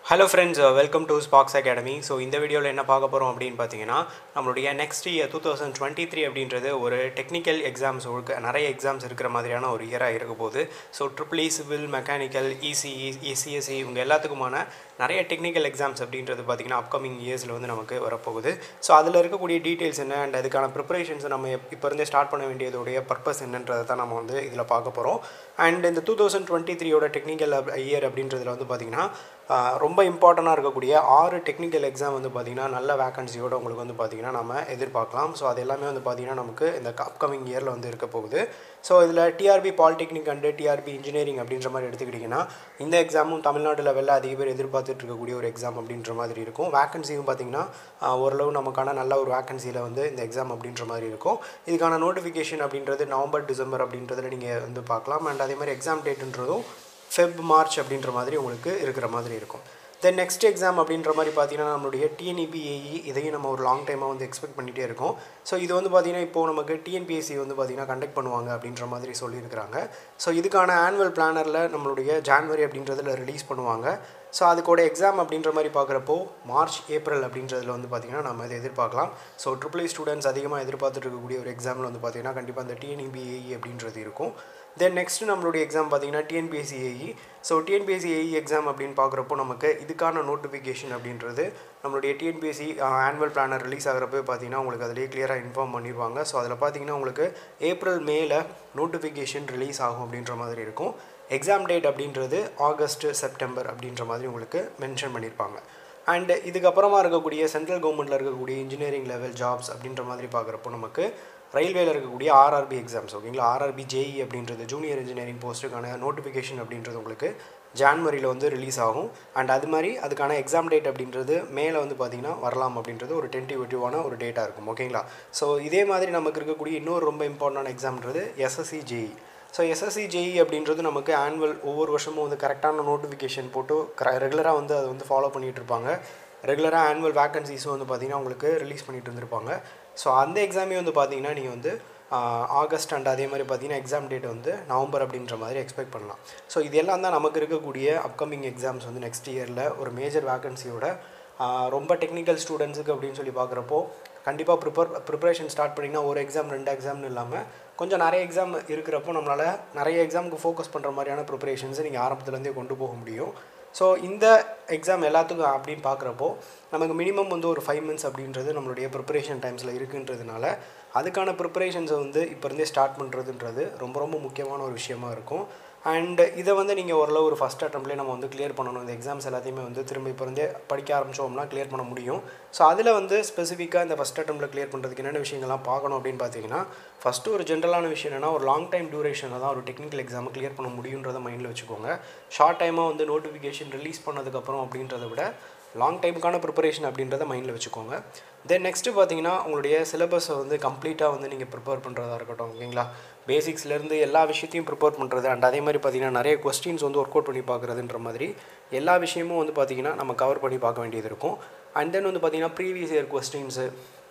hello friends welcome to ஸ்பாக்ஸ் academy so இந்த வீடியோவில் என்ன பார்க்க போகிறோம் அப்படின்னு பார்த்தீங்கன்னா நம்மளுடைய next year two thousand twenty three அப்படின்றது ஒரு டெக்னிக்கல் எக்ஸாம்ஸ் ஒழுக்க நிறைய எக்ஸாம்ஸ் இருக்கிற மாதிரியான ஒரு இயராக இருக்க போகுது so triple E civil mechanical ECE ECSC இவங்க எல்லாத்துக்குமான நிறைய டெக்னிக்கல் எக்ஸாம்ஸ் அப்படின்றது பார்த்திங்கன்னா அப்கமிங் இயர்ஸில் வந்து நமக்கு வரப்போகுது ஸோ அதில் இருக்கக்கூடிய டீட்டெயில்ஸ் என்ன அண்ட் அதுக்கான ப்ரிப்பரேஷன்ஸ் நம்ம இப்போ இருந்தே ஸ்டார்ட் பண்ண வேண்டியதுடைய பர்பஸ் என்னன்றதை தான் நம்ம வந்து இதில் பார்க்க போகிறோம் அண்ட் இந்த டூ தௌசண்ட் டுவெண்ட்டி த்ரீயோட டெக்னிக்கல் இயர் அப்படின்றதுல வந்து பார்த்திங்கன்னா ஆஹ் ரொம்ப இம்பார்ட்டண்ட்டாக இருக்கக்கூடிய ஆறு டெக்னிக்கல் எக்ஸாம் வந்து பார்த்திங்கன்னா நல்ல வேகன்சியோட உங்களுக்கு வந்து பார்த்திங்கன்னா நம்ம எதிர்பார்க்கலாம் ஸோ அது எல்லாமே வந்து பார்த்திங்கன்னா நமக்கு இந்த அப்கமிங் இயரில் வந்து இருக்க போகுது ஸோ இதில் TRB polytechnic and TRB engineering அப்படின்ற மாதிரி எடுத்துக்கிட்டிங்கன்னா இந்த எக்ஸாமும் தமிழ்நாடு லெவலில் அதிக பேர் எதிர்பார்த்துட்டு இருக்கக்கூடிய ஒரு எக்ஸாம் அப்படின்ற மாதிரி இருக்கும் வேகன்சியும் பார்த்திங்கன்னா ஆஹ் ஓரளவு நமக்கான நல்ல ஒரு வேகன்சியில் வந்து இந்த எக்ஸாம் அப்படின்ற மாதிரி இருக்கும் இதுக்கான நோட்டிஃபிகேஷன் அப்படின்றது நவம்பர் டிசம்பர் அப்படின்றதுல நீங்கள் வந்து பார்க்கலாம் அண்ட் அதே மாதிரி எக்ஸாம் டேட்டுன்றதும் ஃபெப் மார்ச் அப்படின்ற மாதிரி உங்களுக்கு இருக்கிற மாதிரி இருக்கும் தென் நெக்ஸ்ட் எக்ஸாம் அப்படின்ற மாதிரி பார்த்தீங்கன்னா நம்மளுடைய டிஎன்இபிஏஇ இதையும் நம்ம ஒரு லாங் டைமாக வந்து எக்ஸ்பெக்ட் பண்ணிகிட்டே இருக்கோம் ஸோ இது வந்து பார்த்திங்கன்னா இப்போது நமக்கு டிஎன்பிஎஸ்சி வந்து பார்த்திங்கன்னா கண்டக்ட் பண்ணுவாங்க அப்படின்ற மாதிரி சொல்லியிருக்கிறாங்க ஸோ இதுக்கான ஆனுவல் பிளானரில் நம்மளுடைய ஜான்வரி அப்படின்றதில் ரிலீஸ் பண்ணுவாங்க ஸோ அதுக்கோட எக்ஸாம் அப்படின்ற மாதிரி பார்க்குறப்போ மார்ச் ஏப்ரல் அப்படின்றதுல வந்து பார்த்திங்கன்னா நம்ம இதை எதிர்பார்க்கலாம் ஸோ ட்ரிபிள் ஐ ஸ்டூடெண்ட்ஸ் அதிகமாக எதிர்பார்த்துட்டு இருக்கக்கூடிய ஒரு எக்ஸாமில் வந்து பார்த்திங்கன்னா கண்டிப்பாக அந்த டிஎன்இபிஏஇ அப்படின்றது இருக்கும் தென் நெக்ஸ்ட் நம்மளுடைய எக்ஸாம் பார்த்தீங்கன்னா டிஎன்பிஎஸ்சிஏஇ ஸோ டிஎன்பிஎஸ்சிஏஇ எக்ஸாம் அப்படின்னு பார்க்குறப்போ நமக்கு இதுக்கான நோட்டிஃபிகேஷன் அப்படின்றது நம்மளுடைய டிஎன்பிஎஸ்சி ஆனுவல் பிளானர் ரிலீஸ் ஆகிறப்போ பார்த்தீங்கன்னா உங்களுக்கு அதிலே கிளியராக இன்ஃபார்ம் பண்ணிடுவாங்க ஸோ அதில் பார்த்தீங்கன்னா உங்களுக்கு ஏப்ரல் மேல நோட்டிஃபிகேஷன் ரிலீஸ் ஆகும் அப்படின்ற மாதிரி இருக்கும் எக்ஸாம் டேட் அப்படின்றது ஆகஸ்ட் செப்டம்பர் அப்படின்ற மாதிரி உங்களுக்கு மென்ஷன் பண்ணியிருப்பாங்க அண்ட் இதுக்கப்புறமா இருக்கக்கூடிய சென்ட்ரல் கவர்மெண்ட்டில் இருக்கக்கூடிய இன்ஜினியரிங் லெவல் ஜாப்ஸ் அப்படின்ற மாதிரி பார்க்குறப்போ நமக்கு ரயில்வேல இருக்கக்கூடிய ஆர்ஆர்பி எக்ஸாம்ஸ் ஓகேங்களா ஆர்ஆர்பி ஜேஇ அப்படின்றது ஜூனியர் இன்ஜினியரிங் போஸ்ட்டுக்கான நோட்டிஃபிகேஷன் அப்படின்றது உங்களுக்கு ஜான்வரியில் வந்து ரிலீஸ் ஆகும் அண்ட் அது மாதிரி அதுக்கான எக்ஸாம் டேட் அப்படின்றது மேலே வந்து பார்த்திங்கன்னா வரலாம் அப்படின்றது ஒரு டென்டிவேட்டிவான ஒரு டேட்டாக இருக்கும் ஓகேங்களா ஸோ இதே மாதிரி நமக்கு இருக்கக்கூடிய இன்னொரு ரொம்ப இம்பார்ட்டண்டான எக்ஸாம்ன்றது SSC JE so SSC JE அப்படின்றது நமக்கு ஆனுவல் ஒவ்வொரு வருஷமும் வந்து கரெக்டான நோட்டிஃபிகேஷன் போட்டு ரெகுலராக வந்து அதை வந்து ஃபாலோ பண்ணிகிட்டு இருப்பாங்க ரெகுலராக ஆனுவல் வேக்கன்சிஸும் வந்து பார்த்திங்கன்னா உங்களுக்கு ரிலீஸ் பண்ணிட்டு இருந்திருப்பாங்க ஸோ அந்த எக்ஸாமே வந்து பார்த்திங்கன்னா நீங்கள் வந்து ஆகஸ்ட் அண்ட் அதே மாதிரி பார்த்தீங்கன்னா எக்ஸாம் டேட் வந்து நவம்பர் அப்படின்ற மாதிரி எக்ஸ்பெக்ட் பண்ணலாம் ஸோ இது எல்லாம் தான் நமக்கு இருக்கக்கூடிய அப்கமிங் எக்ஸாம்ஸ் வந்து நெக்ஸ்ட் இயரில் ஒரு மேஜர் வேக்கன்சியோட ரொம்ப டெக்னிக்கல் ஸ்டூடெண்ட்ஸுக்கு அப்படின்னு சொல்லி பார்க்குறப்போ கண்டிப்பாக ப்ரிப்பர் ப்ரிப்பரேஷன் ஸ்டார்ட் பண்ணிங்கன்னா ஒரு எக்ஸாம் ரெண்டு எக்ஸாம்னு இல்லாமல் கொஞ்சம் நிறைய எக்ஸாம் இருக்கிறப்போ நம்மளால் நிறைய எக்ஸாமுக்கு ஃபோக்கஸ் பண்ணுற மாதிரியான ப்ரிப்பரேஷன்ஸை நீங்கள் ஆரம்பத்துலேருந்தே கொண்டு போக முடியும் ஸோ இந்த எக்ஸாம் எல்லாத்துக்கும் அப்படின்னு பார்க்குறப்போ நமக்கு மினிமம் வந்து ஒரு ஃபைவ் மந்த்ஸ் அப்படின்றது நம்மளுடைய ப்ரிப்பரேஷன் டைம்ஸில் இருக்குன்றதுனால அதுக்கான ப்ரிப்பரேஷன்ஸை வந்து இப்போ இருந்தே ஸ்டார்ட் பண்ணுறதுன்றது ரொம்ப ரொம்ப முக்கியமான ஒரு விஷயமா இருக்கும் அண்ட் இதை வந்து நீங்கள் ஓரளவு ஒரு ஃபஸ்ட் அட்டம்ப்லேயே நம்ம வந்து கிளியர் பண்ணணும் இந்த எக்ஸாம்ஸ் எல்லாத்தையுமே வந்து திரும்ப இப்போ இருந்தே படிக்க ஆரம்பித்தோம்னா கிளியர் பண்ண முடியும் ஸோ அதில் வந்து ஸ்பெசிஃபிக்காக இந்த ஃபஸ்ட் அட்டம்ப்ட்டில் கிளியர் பண்ணுறதுக்கு என்னென்ன விஷயங்கள்லாம் பார்க்கணும் அப்படின்னு பார்த்தீங்கன்னா ஃபஸ்ட்டு ஒரு ஜென்ரலான விஷயம் என்னென்னா ஒரு லாங் டைம் டியூரேஷனில் தான் ஒரு டெக்னிக்கல் எக்ஸாமை கிளியர் பண்ண முடியுன்றதை மைண்டில் வச்சுக்கோங்க ஷார்ட் டைமாக வந்து நோட்டிஃபிகேஷன் ரிலீஸ் பண்ணதுக்கப்புறம் அப்படின்றத விட லாங் டைமுக்கான ப்ரிப்பரேஷன் அப்படின்றத மைண்டில் வச்சுக்கோங்க தென் நெக்ஸ்ட்டு பார்த்தீங்கன்னா உங்களுடைய சிலபஸை வந்து கம்ப்ளீட்டாக வந்து நீங்கள் ப்ரிப்பேர் பண்ணுறதா இருக்கட்டும் ஓகேங்களா பேசிக்ஸ்லேருந்து எல்லா விஷயத்தையும் ப்ரிப்பேர் பண்ணுறது அண்ட் அதே மாதிரி பார்த்தீங்கன்னா நிறைய கொஸ்டின்ஸ் வந்து ஒர்க் அவுட் பண்ணி பார்க்குறதுன்ற மாதிரி எல்லா விஷயமும் வந்து பார்த்திங்கன்னா நம்ம கவர் பண்ணி பார்க்க வேண்டியது இருக்கும் அண்ட் தென் வந்து பார்த்திங்கன்னா ப்ரீவியஸ் இயர் கொஸ்டின்ஸு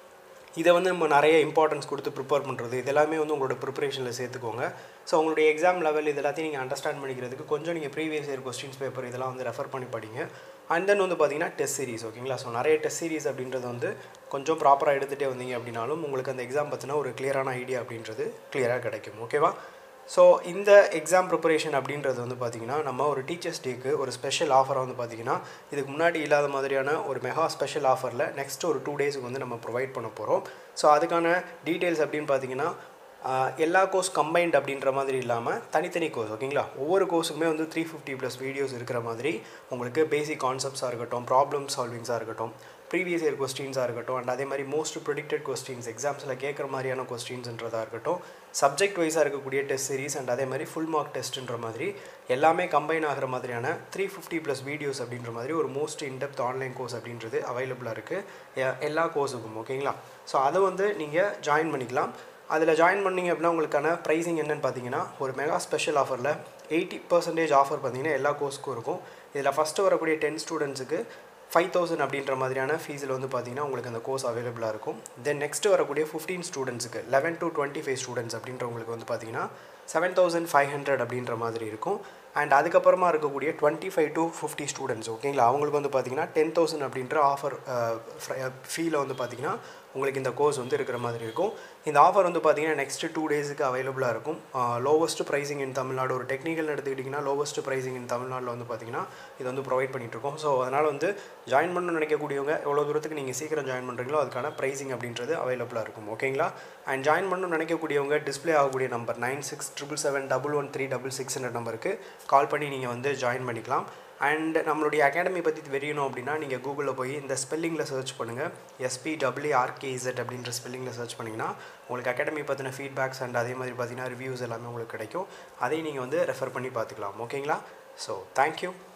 இதை வந்து நம்ம நிறைய இம்பார்ட்டன்ஸ் கொடுத்து ப்ரிப்பேர் பண்ணுறது இது எல்லாமே வந்து உங்களோட ப்ரிப்பரேஷனில் சேர்த்துக்கோங்க ஸோ உங்களுடைய எக்ஸாம் லெவல் இது எல்லாத்தையும் நீங்கள் அண்டர்ஸ்டாண்ட் பண்ணிக்கிறதுக்கு கொஞ்சம் நீங்கள் ப்ரீவியஸ் இயர் கொஸ்டின்ஸ் பேப்பர் இதெல்லாம் வந்து ரெஃபர் பண்ணி படிங்க அண்ட் தென் வந்து பார்த்தீங்கன்னா டெஸ்ட் சீரிஸ் ஓகேங்களா ஸோ நிறைய டெஸ்ட் சீரிஸ் அப்படின்றது வந்து கொஞ்சம் ப்ராப்பராக எடுத்துகிட்டே வந்தீங்க அப்படின்னாலும் உங்களுக்கு அந்த எக்ஸாம் பற்றின ஒரு கிளியரான ஐடியா அப்படின்றது கிளியராக கிடைக்கும் ஓகேவா ஸோ இந்த எக்ஸாம் ப்ரிப்பரேஷன் அப்படின்றது வந்து பார்த்திங்கன்னா நம்ம ஒரு டீச்சர்ஸ் டேக்கு ஒரு ஸ்பெஷல் ஆஃபரை வந்து பார்த்திங்கன்னா இதுக்கு முன்னாடி இல்லாத மாதிரியான ஒரு மெகா ஸ்பெஷல் ஆஃபரில் நெக்ஸ்ட் ஒரு டூ டேஸுக்கு வந்து நம்ம ப்ரொவைட் பண்ண போகிறோம் ஸோ அதுக்கான டீட்டெயில்ஸ் அப்படின்னு பார்த்தீங்கன்னா எல்லா கோர்ஸ் கம்பைன்ட் அப்படின்ற மாதிரி இல்லாமல் தனித்தனி கோர்ஸ் ஓகேங்களா ஒவ்வொரு கோர்ஸுக்குமே வந்து த்ரீ ஃபிஃப்டி ப்ளஸ் வீடியோஸ் இருக்கிற மாதிரி உங்களுக்கு பேசிக் கான்செப்ட்ஸாக இருக்கட்டும் ப்ராப்ளம் சால்விங்ஸாக இருக்கட்டும் ப்ரீவியஸ் இயர் கொஸ்டின்ஸாக இருக்கட்டும் அண்ட் அதே மாதிரி மோஸ்ட் ப்ரிடிக்டட் கொஸ்டின்ஸ் எக்ஸாம்ஸில் கேட்குற மாதிரியான கொஸ்டின்ஸ்ன்றதாக இருக்கட்டும் சப்ஜெக்ட் வைஸாக இருக்கக்கூடிய டெஸ்ட் சீரிஸ் அண்ட் அதே மாதிரி ஃபுல் மார்க் டெஸ்ட்டுன்ற மாதிரி எல்லாமே கம்பைன் ஆகிற மாதிரியான த்ரீ ஃபிஃப்டி ப்ளஸ் வீடியோஸ் அப்படின்ற மாதிரி ஒரு மோஸ்ட் இன்டெப்த் ஆன்லைன் கோர்ஸ் அப்படின்றது அவைலபிளாக இருக்குது எல்லா கோர்ஸுக்கும் ஓகேங்களா ஸோ அதை வந்து நீங்கள் ஜாயின் பண்ணிக்கலாம் அதில் ஜாயின் பண்ணிங்க அப்படின்னா உங்களுக்கான ப்ரைஸிங் என்னென்னு பார்த்தீங்கன்னா ஒரு மெகா ஸ்பெஷல் ஆஃபரில் எயிட்டி பர்சன்டேஜ் ஆஃபர் பார்த்தீங்கன்னா எல்லா கோர்ஸுக்கும் இருக்கும் இதில் ஃபஸ்ட்டு வரக்கூடிய டென் ஸ்டூடெண்ட்ஸுக்கு ஃபைவ் தௌசண்ட் அப்படின்ற மாதிரியான ஃபீஸில் வந்து பார்த்தீங்கன்னா உங்களுக்கு அந்த கோர்ஸ் அவைலபிளாக இருக்கும் தென் நெக்ஸ்ட் வரக்கூடிய ஃபிஃப்டீன் ஸ்டூடெண்ட்ஸுக்கு eleven to twenty five students அப்படின்றவங்களுக்கு வந்து பார்த்தீங்கன்னா செவன் தௌசண்ட் ஃபைவ் ஹண்ட்ரட் அப்படின்ற மாதிரி இருக்கும் அண்ட் அதுக்கப்புறமா இருக்கக்கூடிய twenty five to fifty students ஓகேங்களா அவங்களுக்கு வந்து பார்த்தீங்கன்னா டென் தௌசண்ட் அப்படின்ற ஆஃபர் ஃபீல வந்து பார்த்தீங்கன்னா உங்களுக்கு இந்த கோர்ஸ் வந்து இருக்கிற மாதிரி இருக்கும் இந்த ஆஃபர் வந்து பார்த்தீங்கன்னா நெக்ஸ்ட் டூ டேஸுக்கு அவைலபிளாக இருக்கும் லோவஸ்ட் ப்ரைஸிங் இன் தமிழ்நாடு ஒரு டெக்னிக்கல் எடுத்துக்கிட்டிங்கன்னா லோவஸ்ட் ப்ரைஸிங் இன் தமிழ்நாட்டில் வந்து பார்த்தீங்கன்னா இது வந்து ப்ரொவைட் பண்ணிட்டு இருக்கோம் ஸோ அதனால் வந்து ஜாயின் பண்ணணும்னு நினைக்கக்கூடியவங்க எவ்வளோ தூரத்துக்கு நீங்கள் சீக்கிரம் ஜாயின் பண்ணுறீங்களோ அதுக்கான ப்ரைஸிங் அப்படின்றது அவைலபிளாக இருக்கும் ஓகேங்களா அண்ட் ஜாயின் பண்ணணும்னு நினைக்கக்கூடியவங்க டிஸ்ப்ளே ஆகக்கூடிய number nine six triple seven double one three double சிக்ஸ்ன்ற நம்பருக்கு கால் பண்ணி நீங்கள் வந்து ஜாயின் பண்ணிக்கலாம் அண்ட் நம்மளுடைய அகாடமி பற்றி தெரியணும் அப்படின்னா நீங்கள் கூகுளில் போய் இந்த ஸ்பெல்லிங்கில் சர்ச் பண்ணுங்கள் எஸ்பி டபிள்யூஆர்கேஇசட் அப்படின்ற ஸ்பெல்லிங்கில் சர்ச் பண்ணிங்கன்னா உங்களுக்கு அகாடமி பற்றின ஃபீட்பேக்ஸ் அண்ட் அதே மாதிரி பார்த்தீங்கன்னா ரிவ்யூஸ் எல்லாமே உங்களுக்கு கிடைக்கும் அதையும் நீங்கள் வந்து ரெஃபர் பண்ணி பார்த்துக்கலாம் ஓகேங்களா ஸோ தேங்க்யூ